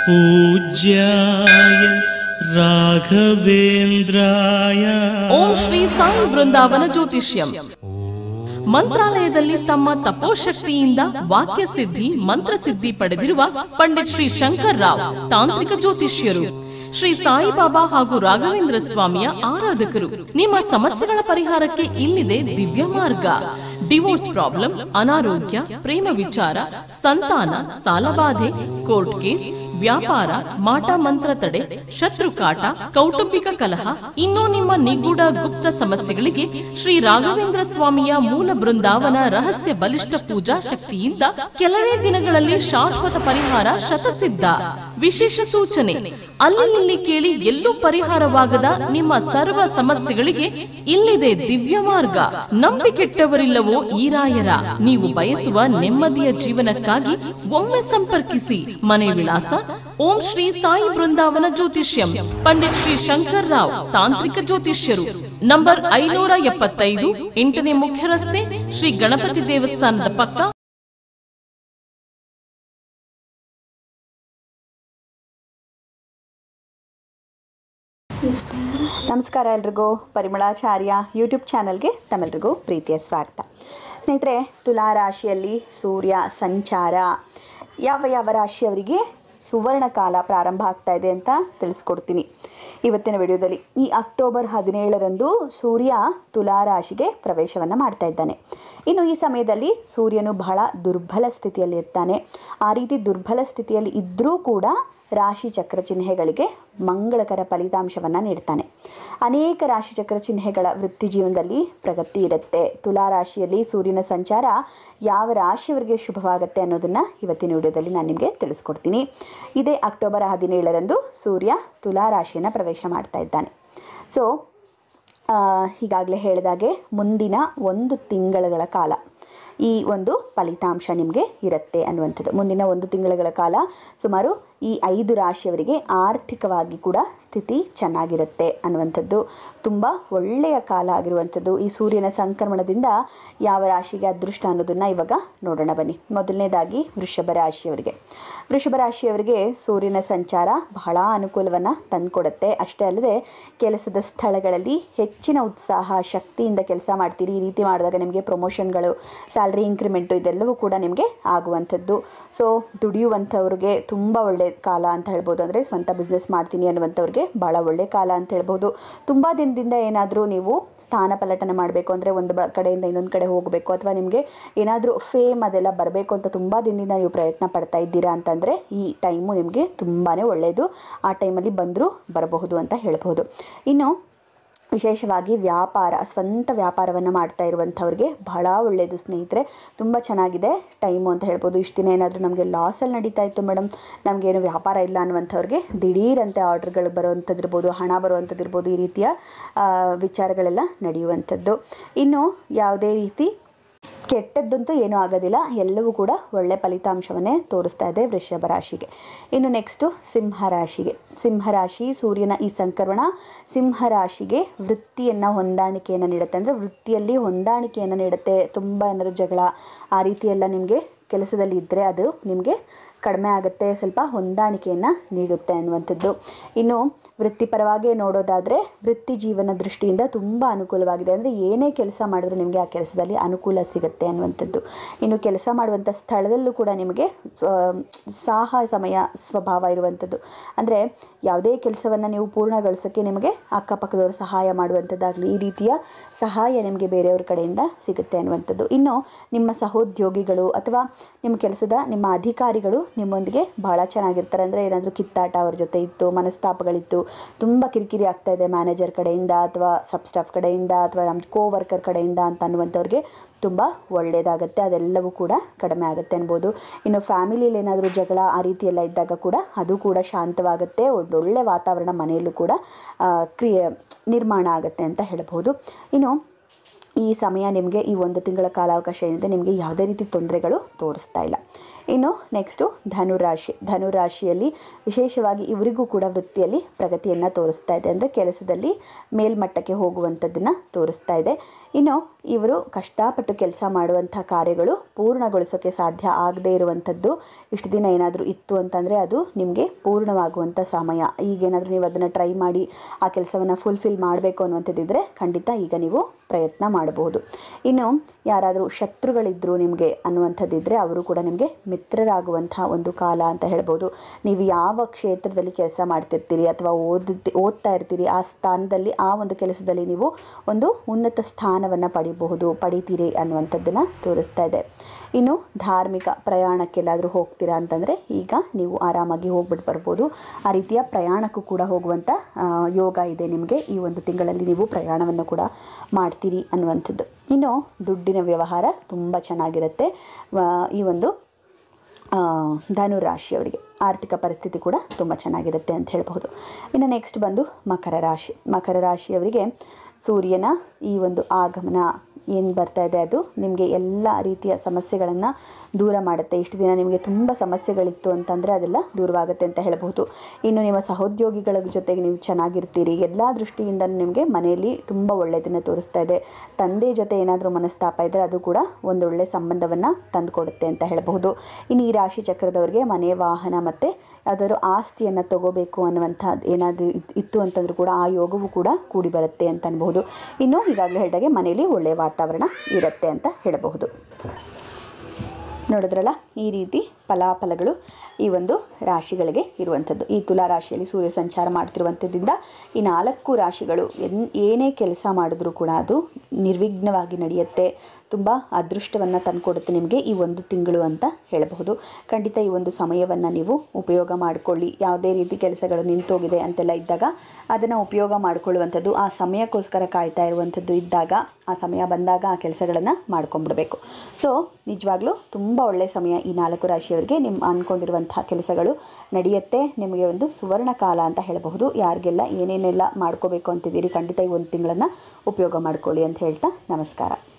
पूज्याय राघवेन्द्राय ಓಂ ಶ್ರೀ ಸಾಯಿ ಬೃಂದಾವನ ಜ್ಯೋತಿಷ್ಯಂ ಮಂತ್ರಾಲಯದಲ್ಲಿ ತಮ್ಮ ತಪೋಶಕ್ತಿಯಿಂದ ವಾಕ್ಯ ಸಿದ್ಧಿ ಮಂತ್ರಸಿದ್ಧಿ ಪಡೆದಿರುವ ಪಂಡಿತ್ ಶ್ರೀ ಶಂಕರ್ ರಾವ್ ತಾಂತ್ರಿಕ ಜ್ಯೋತಿಷ್ಯರು ಶ್ರೀ ಸಾಯಿಬಾಬಾ ಹಾಗೂ ರಾಘವೇಂದ್ರ ಸ್ವಾಮಿಯ ಆರಾಧಕರು ನಿಮ್ಮ ಸಮಸ್ಯೆಗಳ ಪರಿಹಾರಕ್ಕೆ ಇಲ್ಲಿದೆ ದಿವ್ಯ ಮಾರ್ಗ ಡಿವೋರ್ಸ್ ಪ್ರಾಬ್ಲಮ್ ಅನಾರೋಗ್ಯ ಪ್ರೇಮ ವಿಚಾರ ಸಂತಾನ ಸಾಲಬಾಧೆ ಕೋರ್ಟ್ ಕೇಸ್ ವ್ಯಾಪಾರ ಮಾಟ ಮಂತ್ರ ತಡೆ ಶತ್ರು ಕಾಟ ಕೌಟುಂಬಿಕ ಕಲಹ ಇನ್ನೂ ನಿಮ್ಮ ನಿಗೂಢ ಗುಪ್ತ ಸಮಸ್ಯೆಗಳಿಗೆ ಶ್ರೀ ರಾಘವೇಂದ್ರ ಸ್ವಾಮಿಯ ಮೂಲ ಬೃಂದಾವನ ರಹಸ್ಯ ಬಲಿಷ್ಠ ಪೂಜಾ ಶಕ್ತಿಯಿಂದ ಕೆಲವೇ ದಿನಗಳಲ್ಲಿ ಶಾಶ್ವತ ಪರಿಹಾರ ಶತಸಿದ್ಧ ವಿಶೇಷ ಸೂಚನೆ ಅಲ್ಲಿ ಇಲ್ಲಿ ಕೇಳಿ ಎಲ್ಲೂ ಪರಿಹಾರವಾಗದ ನಿಮ್ಮ ಸರ್ವ ಸಮಸ್ಯೆಗಳಿಗೆ ಇಲ್ಲಿದೆ ದಿವ್ಯ ಮಾರ್ಗ ನಂಬಿಕೆಟ್ಟವರಿಲ್ಲವೋ ಈ ರಾಯರ ನೀವು ಬಯಸುವ ನೆಮ್ಮದಿಯ ಜೀವನಕ್ಕಾಗಿ ಒಮ್ಮೆ ಸಂಪರ್ಕಿಸಿ ಮನೆ ವಿಳಾಸ ಓಂ ಶ್ರೀ ಸಾಯಿ ಬೃಂದಾವನ ಜ್ಯೋತಿಷ್ಯಂ ಪಂಡಿತ್ ಶ್ರೀ ಶಂಕರ್ ರಾವ್ ತಾಂತ್ರಿಕ ಜ್ಯೋತಿಷ್ಯರು ನಂಬರ್ ಐನೂರ ಎಪ್ಪತ್ತೈದು ಎಂಟನೇ ಮುಖ್ಯ ರಸ್ತೆ ಶ್ರೀ ಗಣಪತಿ ದೇವಸ್ಥಾನದ ಪಕ್ಕ ನಮಸ್ಕಾರ ಎಲ್ರಿಗೂ ಪರಿಮಳಾಚಾರ್ಯ ಯೂಟ್ಯೂಬ್ ಚಾನಲ್ಗೆ ತಮ್ಮೆಲ್ರಿಗೂ ಪ್ರೀತಿಯ ಸ್ವಾಗತ ಸ್ನೇಹಿತರೆ ತುಲಾ ರಾಶಿಯಲ್ಲಿ ಸೂರ್ಯ ಸಂಚಾರ ಯಾವ ಯಾವ ರಾಶಿಯವರಿಗೆ ಸುವರ್ಣ ಕಾಲ ಪ್ರಾರಂಭ ಆಗ್ತಾ ಇದೆ ಅಂತ ತಿಳಿಸ್ಕೊಡ್ತೀನಿ ಇವತ್ತಿನ ವಿಡಿಯೋದಲ್ಲಿ ಈ ಅಕ್ಟೋಬರ್ ಹದಿನೇಳರಂದು ಸೂರ್ಯ ತುಲಾ ರಾಶಿಗೆ ಪ್ರವೇಶವನ್ನು ಮಾಡ್ತಾ ಇದ್ದಾನೆ ಇನ್ನು ಈ ಸಮಯದಲ್ಲಿ ಸೂರ್ಯನು ಬಹಳ ದುರ್ಬಲ ಸ್ಥಿತಿಯಲ್ಲಿ ಇರ್ತಾನೆ ಆ ರೀತಿ ದುರ್ಬಲ ಸ್ಥಿತಿಯಲ್ಲಿ ಇದ್ದರೂ ಕೂಡ ರಾಶಿ ಚಕ್ರ ಚಿಹ್ನೆಗಳಿಗೆ ಮಂಗಳಕರ ಫಲಿತಾಂಶವನ್ನು ನೀಡ್ತಾನೆ ಅನೇಕ ರಾಶಿ ಚಕ್ರ ಚಿಹ್ನೆಗಳ ವೃತ್ತಿ ಜೀವನದಲ್ಲಿ ಪ್ರಗತಿ ಇರುತ್ತೆ ತುಲಾ ರಾಶಿಯಲ್ಲಿ ಸೂರ್ಯನ ಸಂಚಾರ ಯಾವ ರಾಶಿಯವರಿಗೆ ಶುಭವಾಗುತ್ತೆ ಅನ್ನೋದನ್ನು ಇವತ್ತಿನ ವಿಡಿಯೋದಲ್ಲಿ ನಾನು ನಿಮಗೆ ತಿಳಿಸ್ಕೊಡ್ತೀನಿ ಇದೇ ಅಕ್ಟೋಬರ್ ಹದಿನೇಳರಂದು ಸೂರ್ಯ ತುಲಾ ರಾಶಿಯನ್ನು ಪ್ರವೇಶ ಮಾಡ್ತಾ ಇದ್ದಾನೆ ಸೊ ಈಗಾಗಲೇ ಹೇಳಿದಾಗೆ ಮುಂದಿನ ಒಂದು ತಿಂಗಳುಗಳ ಕಾಲ ಈ ಒಂದು ಫಲಿತಾಂಶ ನಿಮಗೆ ಇರುತ್ತೆ ಅನ್ನುವಂಥದ್ದು ಮುಂದಿನ ಒಂದು ತಿಂಗಳುಗಳ ಕಾಲ ಸುಮಾರು ಈ ಐದು ರಾಶಿಯವರಿಗೆ ಆರ್ಥಿಕವಾಗಿ ಕೂಡ ಸ್ಥಿತಿ ಚೆನ್ನಾಗಿರುತ್ತೆ ಅನ್ನುವಂಥದ್ದು ತುಂಬ ಒಳ್ಳೆಯ ಕಾಲ ಆಗಿರುವಂಥದ್ದು ಈ ಸೂರ್ಯನ ಸಂಕ್ರಮಣದಿಂದ ಯಾವ ರಾಶಿಗೆ ಅದೃಷ್ಟ ಅನ್ನೋದನ್ನು ಇವಾಗ ನೋಡೋಣ ಬನ್ನಿ ಮೊದಲನೇದಾಗಿ ವೃಷಭ ರಾಶಿಯವರಿಗೆ ವೃಷಭ ರಾಶಿಯವರಿಗೆ ಸೂರ್ಯನ ಸಂಚಾರ ಬಹಳ ಅನುಕೂಲವನ್ನು ತಂದುಕೊಡುತ್ತೆ ಅಷ್ಟೇ ಅಲ್ಲದೆ ಕೆಲಸದ ಸ್ಥಳಗಳಲ್ಲಿ ಹೆಚ್ಚಿನ ಉತ್ಸಾಹ ಶಕ್ತಿಯಿಂದ ಕೆಲಸ ಮಾಡ್ತೀರಿ ಈ ರೀತಿ ಮಾಡಿದಾಗ ನಿಮಗೆ ಪ್ರಮೋಷನ್ಗಳು ಸ್ಯಾಲ್ರಿ ಇಂಕ್ರಿಮೆಂಟು ಇದೆಲ್ಲವೂ ಕೂಡ ನಿಮಗೆ ಆಗುವಂಥದ್ದು ಸೊ ದುಡಿಯುವಂಥವ್ರಿಗೆ ತುಂಬ ಒಳ್ಳೆ ಕಾಲ ಅಂತ ಹೇಳ್ಬೋದು ಅಂದರೆ ಸ್ವಂತ ಬಿಸ್ನೆಸ್ ಮಾಡ್ತೀನಿ ಅನ್ನುವಂಥವ್ರಿಗೆ ಭಾಳ ಒಳ್ಳೆ ಕಾಲ ಅಂತ ಹೇಳ್ಬೋದು ತುಂಬ ದಿನದಿಂದ ಏನಾದರೂ ನೀವು ಸ್ಥಾನ ಪಲ್ಲಟನ ಮಾಡಬೇಕು ಅಂದರೆ ಒಂದು ಬ ಕಡೆಯಿಂದ ಇನ್ನೊಂದು ಕಡೆ ಹೋಗಬೇಕು ಅಥವಾ ನಿಮಗೆ ಏನಾದರೂ ಫೇಮ್ ಅದೆಲ್ಲ ಬರಬೇಕು ಅಂತ ತುಂಬ ದಿನದಿಂದ ನೀವು ಪ್ರಯತ್ನ ಪಡ್ತಾ ಇದ್ದೀರಾ ಅಂತಂದರೆ ಈ ಟೈಮು ನಿಮಗೆ ತುಂಬಾ ಒಳ್ಳೆಯದು ಆ ಟೈಮಲ್ಲಿ ಬಂದರೂ ಬರಬಹುದು ಅಂತ ಹೇಳ್ಬೋದು ಇನ್ನು ವಿಶೇಷವಾಗಿ ವ್ಯಾಪಾರ ಸ್ವಂತ ವ್ಯಾಪಾರವನ್ನು ಮಾಡ್ತಾ ಇರುವಂಥವ್ರಿಗೆ ಬಹಳ ಒಳ್ಳೆಯದು ಸ್ನೇಹಿತರೆ ತುಂಬ ಚೆನ್ನಾಗಿದೆ ಟೈಮು ಅಂತ ಹೇಳ್ಬೋದು ಇಷ್ಟು ದಿನ ಏನಾದರೂ ನಮಗೆ ಲಾಸಲ್ಲಿ ನಡೀತಾ ಇತ್ತು ಮೇಡಮ್ ನಮಗೇನು ವ್ಯಾಪಾರ ಇಲ್ಲ ಅನ್ನುವಂಥವ್ರಿಗೆ ದಿಢೀರಂತೆ ಆರ್ಡ್ರ್ಗಳು ಬರುವಂಥದ್ದಿರ್ಬೋದು ಹಣ ಬರುವಂಥದ್ದಿರ್ಬೋದು ಈ ರೀತಿಯ ಆ, ವಿಚಾರಗಳೆಲ್ಲ ನಡೆಯುವಂಥದ್ದು ಇನ್ನು ಯಾವುದೇ ರೀತಿ ಕೆಟ್ಟದ್ದಂತೂ ಏನೂ ಆಗೋದಿಲ್ಲ ಎಲ್ಲವೂ ಕೂಡ ಒಳ್ಳೆ ಫಲಿತಾಂಶವನ್ನೇ ತೋರಿಸ್ತಾ ಇದೆ ವೃಷಭ ರಾಶಿಗೆ ಇನ್ನು ನೆಕ್ಸ್ಟು ಸಿಂಹರಾಶಿಗೆ ಸಿಂಹರಾಶಿ ಸೂರ್ಯನ ಈ ಸಂಕ್ರಮಣ ಸಿಂಹರಾಶಿಗೆ ವೃತ್ತಿಯನ್ನು ಹೊಂದಾಣಿಕೆಯನ್ನು ನೀಡುತ್ತೆ ಅಂದರೆ ವೃತ್ತಿಯಲ್ಲಿ ಹೊಂದಾಣಿಕೆಯನ್ನು ನೀಡುತ್ತೆ ತುಂಬ ಏನಾದ್ರು ಜಗಳ ಆ ರೀತಿ ಎಲ್ಲ ನಿಮಗೆ ಕೆಲಸದಲ್ಲಿ ಇದ್ದರೆ ಅದು ನಿಮಗೆ ಕಡಿಮೆ ಆಗುತ್ತೆ ಸ್ವಲ್ಪ ಹೊಂದಾಣಿಕೆಯನ್ನು ನೀಡುತ್ತೆ ಅನ್ನುವಂಥದ್ದು ಇನ್ನು ವೃತ್ತಿಪರವಾಗಿ ನೋಡೋದಾದರೆ ವೃತ್ತಿ ಜೀವನ ದೃಷ್ಟಿಯಿಂದ ತುಂಬ ಅನುಕೂಲವಾಗಿದೆ ಅಂದರೆ ಏನೇ ಕೆಲಸ ಮಾಡಿದ್ರೂ ನಿಮಗೆ ಆ ಕೆಲಸದಲ್ಲಿ ಅನುಕೂಲ ಸಿಗುತ್ತೆ ಅನ್ನುವಂಥದ್ದು ಇನ್ನು ಕೆಲಸ ಮಾಡುವಂಥ ಸ್ಥಳದಲ್ಲೂ ಕೂಡ ನಿಮಗೆ ಆ, ಸಾಹ ಸಮಯ ಸ್ವಭಾವ ಇರುವಂಥದ್ದು ಅಂದರೆ ಯಾವುದೇ ಕೆಲಸವನ್ನು ನೀವು ಪೂರ್ಣಗೊಳಿಸೋಕ್ಕೆ ನಿಮಗೆ ಅಕ್ಕಪಕ್ಕದವರು ಸಹಾಯ ಮಾಡುವಂಥದ್ದಾಗಲಿ ಈ ರೀತಿಯ ಸಹಾಯ ನಿಮಗೆ ಬೇರೆಯವ್ರ ಕಡೆಯಿಂದ ಸಿಗುತ್ತೆ ಅನ್ನುವಂಥದ್ದು ಇನ್ನು ನಿಮ್ಮ ಸಹೋದ್ಯೋಗಿಗಳು ಅಥವಾ ನಿಮ್ಮ ಕೆಲಸದ ನಿಮ್ಮ ಅಧಿಕಾರಿಗಳು ನಿಮ್ಮೊಂದಿಗೆ ಭಾಳ ಚೆನ್ನಾಗಿರ್ತಾರೆ ಅಂದರೆ ಏನಾದರೂ ಕಿತ್ತಾಟ ಅವ್ರ ಜೊತೆ ಇತ್ತು ಮನಸ್ತಾಪಗಳಿತ್ತು ತುಂಬ ಕಿರಿಕಿರಿ ಆಗ್ತಾ ಇದೆ ಮ್ಯಾನೇಜರ್ ಕಡೆಯಿಂದ ಅಥವಾ ಸಬ್ ಸ್ಟಾಫ್ ಕಡೆಯಿಂದ ಅಥವಾ ನಮ್ಮ ಕೋ ವರ್ಕರ್ ಕಡೆಯಿಂದ ಅಂತ ಅನ್ನುವಂಥವ್ರಿಗೆ ತುಂಬ ಒಳ್ಳೆಯದಾಗುತ್ತೆ ಅದೆಲ್ಲವೂ ಕೂಡ ಕಡಿಮೆ ಆಗುತ್ತೆ ಅನ್ಬೋದು ಇನ್ನು ಫ್ಯಾಮಿಲಿಯಲ್ಲಿ ಏನಾದರೂ ಜಗಳ ಆ ರೀತಿ ಎಲ್ಲ ಇದ್ದಾಗ ಕೂಡ ಅದು ಕೂಡ ಶಾಂತವಾಗುತ್ತೆ ಒಂದು ಒಳ್ಳೆ ವಾತಾವರಣ ಮನೆಯಲ್ಲೂ ಕೂಡ ಆ, ಕ್ರಿಯೆ ನಿರ್ಮಾಣ ಆಗುತ್ತೆ ಅಂತ ಹೇಳ್ಬೋದು ಇನ್ನು ಈ ಸಮಯ ನಿಮಗೆ ಈ ಒಂದು ತಿಂಗಳ ಕಾಲಾವಕಾಶ ಏನಿದೆ ನಿಮಗೆ ಯಾವುದೇ ರೀತಿ ತೊಂದರೆಗಳು ತೋರಿಸ್ತಾ ಇಲ್ಲ ಇನ್ನು ನೆಕ್ಸ್ಟು ಧನುರಾಶಿ ಧನುರಾಶಿಯಲ್ಲಿ ವಿಶೇಷವಾಗಿ ಇವರಿಗೂ ಕೂಡ ವೃತ್ತಿಯಲ್ಲಿ ಪ್ರಗತಿಯನ್ನು ತೋರಿಸ್ತಾ ಇದೆ ಅಂದರೆ ಕೆಲಸದಲ್ಲಿ ಮೇಲ್ಮಟ್ಟಕ್ಕೆ ಹೋಗುವಂಥದ್ದನ್ನು ತೋರಿಸ್ತಾ ಇದೆ ಇನ್ನು ಇವರು ಕಷ್ಟಪಟ್ಟು ಕೆಲಸ ಮಾಡುವಂಥ ಕಾರ್ಯಗಳು ಪೂರ್ಣಗೊಳಿಸೋಕ್ಕೆ ಸಾಧ್ಯ ಆಗದೇ ಇರುವಂಥದ್ದು ಇಷ್ಟು ದಿನ ಏನಾದರೂ ಇತ್ತು ಅಂತಂದರೆ ಅದು ನಿಮಗೆ ಪೂರ್ಣವಾಗುವಂಥ ಸಮಯ ಈಗೇನಾದರೂ ನೀವು ಅದನ್ನು ಟ್ರೈ ಮಾಡಿ ಆ ಕೆಲಸವನ್ನು ಫುಲ್ಫಿಲ್ ಮಾಡಬೇಕು ಅನ್ನುವಂಥದ್ದಿದ್ದರೆ ಖಂಡಿತ ಈಗ ನೀವು ಪ್ರಯತ್ನ ಮಾಡಬಹುದು ಇನ್ನು ಯಾರಾದರೂ ಶತ್ರುಗಳಿದ್ದರು ನಿಮಗೆ ಅನ್ನುವಂಥದ್ದಿದ್ದರೆ ಅವರು ಕೂಡ ನಿಮಗೆ ಮಿತ್ರರಾಗುವಂಥ ಒಂದು ಕಾಲ ಅಂತ ಹೇಳ್ಬೋದು ನೀವು ಯಾವ ಕ್ಷೇತ್ರದಲ್ಲಿ ಕೆಲಸ ಮಾಡ್ತಿರ್ತೀರಿ ಅಥವಾ ಓದಿ ಓದ್ತಾ ಇರ್ತೀರಿ ಆ ಸ್ಥಾನದಲ್ಲಿ ಆ ಒಂದು ಕೆಲಸದಲ್ಲಿ ನೀವು ಒಂದು ಉನ್ನತ ಸ್ಥಾನವನ್ನು ಪಡಿಬಹುದು ಪಡಿತೀರಿ ಅನ್ನುವಂಥದ್ದನ್ನು ತೋರಿಸ್ತಾ ಇದೆ ಇನ್ನು ಧಾರ್ಮಿಕ ಪ್ರಯಾಣಕ್ಕೆಲ್ಲಾದರೂ ಹೋಗ್ತೀರಾ ಅಂತಂದರೆ ಈಗ ನೀವು ಆರಾಮಾಗಿ ಹೋಗ್ಬಿಟ್ಟು ಬರ್ಬೋದು ಆ ರೀತಿಯ ಪ್ರಯಾಣಕ್ಕೂ ಕೂಡ ಹೋಗುವಂಥ ಆ, ಯೋಗ ಇದೆ ನಿಮಗೆ ಈ ಒಂದು ತಿಂಗಳಲ್ಲಿ ನೀವು ಪ್ರಯಾಣವನ್ನು ಕೂಡ ಮಾಡ್ತೀರಿ ಅನ್ನುವಂಥದ್ದು ಇನ್ನು ದುಡ್ಡಿನ ವ್ಯವಹಾರ ತುಂಬ ಚೆನ್ನಾಗಿರುತ್ತೆ ಆ, ಈ ಒಂದು ಆ, ಧನುರಾಶಿಯವರಿಗೆ ಆರ್ಥಿಕ ಪರಿಸ್ಥಿತಿ ಕೂಡ ತುಂಬ ಚೆನ್ನಾಗಿರುತ್ತೆ ಅಂತ ಹೇಳಬಹುದು ಇನ್ನು ನೆಕ್ಸ್ಟ್ ಬಂದು ಮಕರ ರಾಶಿ ಮಕರ ರಾಶಿಯವರಿಗೆ ಸೂರ್ಯನ ಈ ಒಂದು ಆಗಮನ ಏನು ಬರ್ತಾ ಇದೆ ಅದು ನಿಮಗೆ ಎಲ್ಲ ರೀತಿಯ ಸಮಸ್ಯೆಗಳನ್ನು ದೂರ ಮಾಡುತ್ತೆ ಇಷ್ಟು ದಿನ ನಿಮಗೆ ತುಂಬ ಸಮಸ್ಯೆಗಳಿತ್ತು ಅಂತಂದರೆ ಅದೆಲ್ಲ ದೂರವಾಗುತ್ತೆ ಅಂತ ಹೇಳಬಹುದು ಇನ್ನು ನಿಮ್ಮ ಸಹೋದ್ಯೋಗಿಗಳ ಜೊತೆಗೆ ನೀವು ಚೆನ್ನಾಗಿರ್ತೀರಿ ಎಲ್ಲ ದೃಷ್ಟಿಯಿಂದ ನಿಮಗೆ ಮನೆಯಲ್ಲಿ ತುಂಬ ಒಳ್ಳೆಯದನ್ನು ತೋರಿಸ್ತಾ ಇದೆ ತಂದೆ ಜೊತೆ ಏನಾದರೂ ಮನಸ್ತಾಪ ಇದ್ದರೆ ಅದು ಕೂಡ ಒಂದೊಳ್ಳೆ ಸಂಬಂಧವನ್ನು ತಂದುಕೊಡುತ್ತೆ ಅಂತ ಹೇಳಬಹುದು ಇನ್ನು ಈ ರಾಶಿ ಚಕ್ರದವರಿಗೆ ಮನೆ ವಾಹನ ಮತ್ತು ಯಾವ್ದಾದ್ರು ಆಸ್ತಿಯನ್ನು ತಗೋಬೇಕು ಅನ್ನುವಂಥ ಏನಾದರೂ ಇತ್ತು ಅಂತಂದ್ರೂ ಕೂಡ ಆ ಯೋಗವು ಕೂಡ ಕೂಡಿ ಬರುತ್ತೆ ಅಂತ ಅನ್ಬಹುದು ಇನ್ನು ಈಗಾಗಲೇ ಹೇಳಿದಾಗೆ ಮನೆಯಲ್ಲಿ ಒಳ್ಳೆಯ ವಾತಾವರಣ ಇರುತ್ತೆ ಅಂತ ಹೇಳಬಹುದು ನೋಡಿದ್ರಲ್ಲ ಈ ರೀತಿ ಫಲಾಫಲಗಳು ಈ ಒಂದು ರಾಶಿಗಳಿಗೆ ಇರುವಂಥದ್ದು ಈ ತುಲಾ ರಾಶಿಯಲ್ಲಿ ಸೂರ್ಯ ಸಂಚಾರ ಮಾಡ್ತಿರುವಂಥದ್ದಿಂದ ಈ ನಾಲ್ಕು ರಾಶಿಗಳು ಎನ್ ಏನೇ ಕೆಲಸ ಮಾಡಿದ್ರೂ ಕೂಡ ಅದು ನಿರ್ವಿಘ್ನವಾಗಿ ನಡೆಯುತ್ತೆ ತುಂಬ ಅದೃಷ್ಟವನ್ನು ತಂದುಕೊಡುತ್ತೆ ನಿಮಗೆ ಈ ಒಂದು ತಿಂಗಳು ಅಂತ ಹೇಳಬಹುದು ಖಂಡಿತ ಈ ಒಂದು ಸಮಯವನ್ನು ನೀವು ಉಪಯೋಗ ಮಾಡಿಕೊಳ್ಳಿ ಯಾವುದೇ ರೀತಿ ಕೆಲಸಗಳು ನಿಂತೋಗಿದೆ ಅಂತೆಲ್ಲ ಇದ್ದಾಗ ಅದನ್ನು ಉಪಯೋಗ ಮಾಡಿಕೊಳ್ಳುವಂಥದ್ದು ಆ ಸಮಯಕ್ಕೋಸ್ಕರ ಕಾಯ್ತಾ ಇರುವಂಥದ್ದು ಇದ್ದಾಗ ಆ ಸಮಯ ಬಂದಾಗ ಆ ಕೆಲಸಗಳನ್ನು ಮಾಡ್ಕೊಂಡ್ಬಿಡ್ಬೇಕು ಸೊ ನಿಜವಾಗ್ಲೂ ತುಂಬ ಒಳ್ಳೆಯ ಸಮಯ ಈ ನಾಲ್ಕು ರಾಶಿಯವರಿಗೆ ನಿಮ್ಮ ಅಂದ್ಕೊಂಡಿರುವಂಥ ಕೆಲಸಗಳು ನಡೆಯುತ್ತೆ ನಿಮಗೆ ಒಂದು ಸುವರ್ಣ ಕಾಲ ಅಂತ ಹೇಳಬಹುದು ಯಾರಿಗೆಲ್ಲ ಏನೇನೆಲ್ಲ ಮಾಡ್ಕೋಬೇಕು ಅಂತಿದ್ದೀರಿ ಖಂಡಿತ ಈ ಒಂದು ತಿಂಗಳನ್ನು ಉಪಯೋಗ ಮಾಡ್ಕೊಳ್ಳಿ ಅಂತ ಹೇಳ್ತಾ ನಮಸ್ಕಾರ